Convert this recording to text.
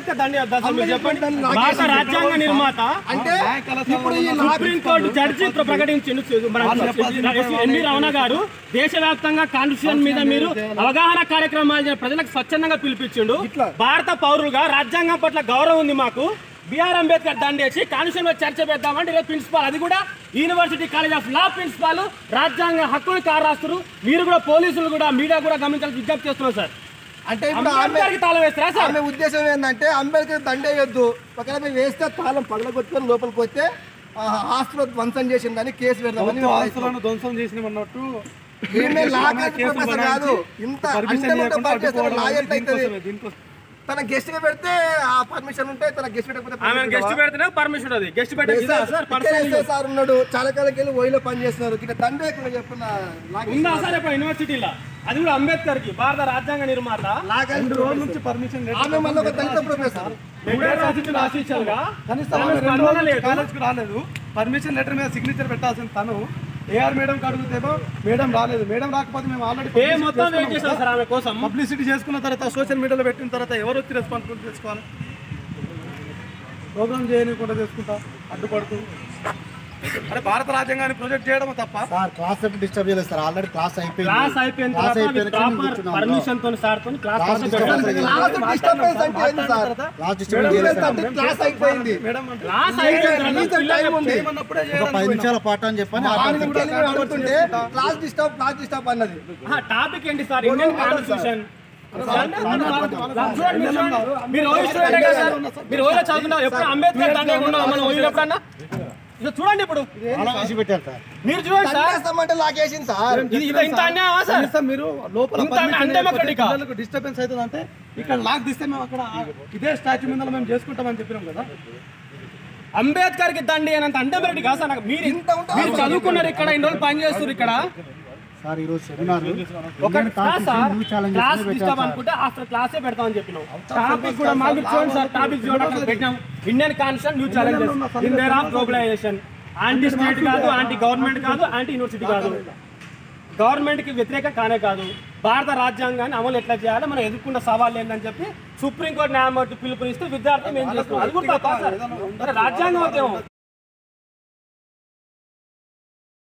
అంబేద్కర్ దండి వద్దా సార్ మీరు చెప్పండి అంబేద్కర్ దండి భారత లాగేసి రాజ్యాంగ నిర్మాత అంటే ఇప్పుడు ఈ లా- సుప్రీంకోర్టు జడ్జి ప్రకటించిండు మన ఎన్వి రమణ గారు దేశవ్యాప్తంగా కాన్స్టిట్యూషన్ మీద మీరు అవగాహన కార్యక్రమాలు చేసిన ప్రజలకు స్వచ్ఛందంగా పిలిపించిండు భారత పౌరులుగా రాజ్యాంగం పట్ల గౌరవం ఉంది మాకు బిఆర్ అంబేద్కర్ దండేసి కాన్స్టిట్యూషన్ మీద చర్చ పెద్దామంటే రేపు ప్రిన్సిపాల్ అది కూడా university college of law principal రాజ్యాంగ హక్కులు కారాస్తున్నారు మీరు కూడా పోలీసులు కూడా మీడియా కూడా గమనించాలని విజ్ఞప్తి చేస్తున్నాం సార్ అంటే ఇప్పుడు ఆమె అంబేద్కర్కి తాళం వేస్తారా సార్ ఆమె ఉద్దేశం ఏంటంటే అంబేద్కర్ దండేయొద్దు ఒకవేళ మేము వేస్తే తాళం పగలగొట్టుకొని లోపలికి వస్తే ఆ, ఆస్తులు ధ్వంసం చేసిందని కేసు పెడదామని ప్రభుత్వ ఆస్తులను ధ్వంసం చేసినమన్నట్టు ఈమె లా కేసులు ప్రొఫెసర్ బనాయించి కాదు ఇంత పర్మిషన్ అంటే లేకుండా పాటు చేస్తే అడ్డుకోవడం లా అనేది ఎట్లా అవుతుంది? దీనికోసమే, దీనికోసం. తన గెస్ట్ గా పెడితే ఆ పర్మిషన్ ఉంటే తన గెస్ట్ పెట్టకపోతే ఆమె permission గెస్ట్ ఉండవా? పెడితేనే పర్మిషన్ అది గెస్ట్ పెట్టే సార్, సార్ ఇక్కడ పర్సనల్ ఎస్ఐ సార్ ఉన్నాడు చాలా కాలకి వెళ్ళి ఓయిలో పని చేస్తున్నారు ఇక్కడ దండ ఎక్కడ చెప్పిన ఉందా సార్ ఇప్పుడు యూనివర్సిటీలో అది కూడా అంబేద్కర్ కి భారత రాజ్యాంగ నిర్మాత రెండు రోజుల నుంచి పర్మిషన్ లేదు. ఆమె మళ్ళీ ఒక దళిత ప్రొఫెసర్ వెంకటరాజు ఆశించాలుగా కనీసం ఆమె ఆమె రెండు స్పందన రోజుల నుంచి లేదు. కాలేజ్కి రాలేదు పర్మిషన్ లెటర్ మీద సిగ్నేచర్ పెట్టాల్సిన తను ఏఆర్ మేడం అడుగుతేమో మేడం రాలేదు మేడం రాకపోతే మేము ఆల్రెడీ ఏ మొత్తం వెయిట్ చేశాం సార్ ఆమె కోసం పబ్లిసిటీ చేసుకున్న తర్వాత సోషల్ మీడియాలో పెట్టిన తర్వాత ఎవరు వచ్చి రెస్పాన్సిబిలిటీ తీసుకోవాలి ప్రోగ్రామ్ చేయకుండా చేసుకుంటా అడ్డుపడుతూ అరే భారత రాజ్యాంగాన్ని ప్రొజెక్ట్ చేయడం తప్ప సార్ క్లాస్ ఎప్పుడు డిస్టర్బ్ చేయలేదు సార్ ఆల్రెడీ క్లాస్ అయిపోయింది క్లాస్ అయిపోయిన క్లాస్ తర్వాత అయిపోయినాక మేము ప్రాపర్ కూర్చున్నాం. పర్మిషన్ తో సార్ తో క్లాస్ క్లాస్ కోసం డిస్టర్బెన్స్ పెట్టాలి. అయ్యింది. క్లాస్ డిస్టర్బెన్స్ అంటే ఏంది సార్ క్లాస్ డిస్టర్బెన్స్ చేయలేదు సార్ క్లాస్ అయిపోయింది మేడం అంటే క్లాస్ అయిపోయిన తర్వాత కనీసం టైం ఉంది చేయమన్నప్పుడే ఒక చేయాలని పది నిమిషాల పాట అని చెప్పని మార్నింగ్ వెళ్ళి మేము అడుగుతుంటే క్లాస్ డిస్టర్బ్ క్లాస్ డిస్టర్బ్ అన్నది టాపిక్ ఏంటి సార్ ఇండియన్ కాన్స్టిట్యూషన్ మీరు ఓయో స్టూడెంట్ కదా సార్ మీరు ఓయో చదువుకున్నారు ఎప్పుడు అంబేద్కర్ దాంట్లో ఉన్నాం మనం ఓయో ఎప్పుడన్నా ఇక చూడండి ఇప్పుడు అలా వేసి పెట్టారు సార్ మీరు చూడండి సార్ దండేస్తామంటే లాగేసింది సార్ ఇది ఇది ఇంత అన్యాయమా సార్ కనీసం మీరు లోపల ఇంత undemocratic ఆ? డిస్టర్బెన్స్ అవుతుంది అంటే ఇక్కడ లాక్ తీస్తే మేము అక్కడ ఇదే స్టాచ్యూ మీద మేము చేసుకుంటామని చెప్పినాం కదా అంబేద్కర్ కి దండి అనంత అండబెట్టి కాదు సార్ నాకు మీరు ఇంత ఉంటే మీరు చదువుకున్నారు ఇక్కడ ఇన్ని రోజులు పని చేస్తారు ఇక్కడ సార్ ఈరోజు సెమినార్ ఒక class sir new challenge class disturb అనుకుంటే ఆఫ్టర్ క్లాసే పెడతామని చెప్పినాం టాపిక్ కూడా మాకు చూడండి సార్ టాపిక్ చూడండి అక్కడ పెట్టినాం Indian constitution new challenges in there of globalisation anti state కాదు యాంటీ గవర్నమెంట్ కాదు యాంటీ యూనివర్సిటీ కాదు గవర్నమెంట్ కి వ్యతిరేక కానే కాదు భారత రాజ్యాంగాన్ని అమలు ఎట్లా చేయాలో మనం ఎదుర్కొన్న సవాళ్ళు ఏంటని చెప్పి సుప్రీంకోర్టు న్యాయమూర్తి పిలుపునిస్తే విద్యార్థులు మేము చేస్తున్నాం అది కూడా తప్ప సార్ మరి రాజ్యాంగం అయితే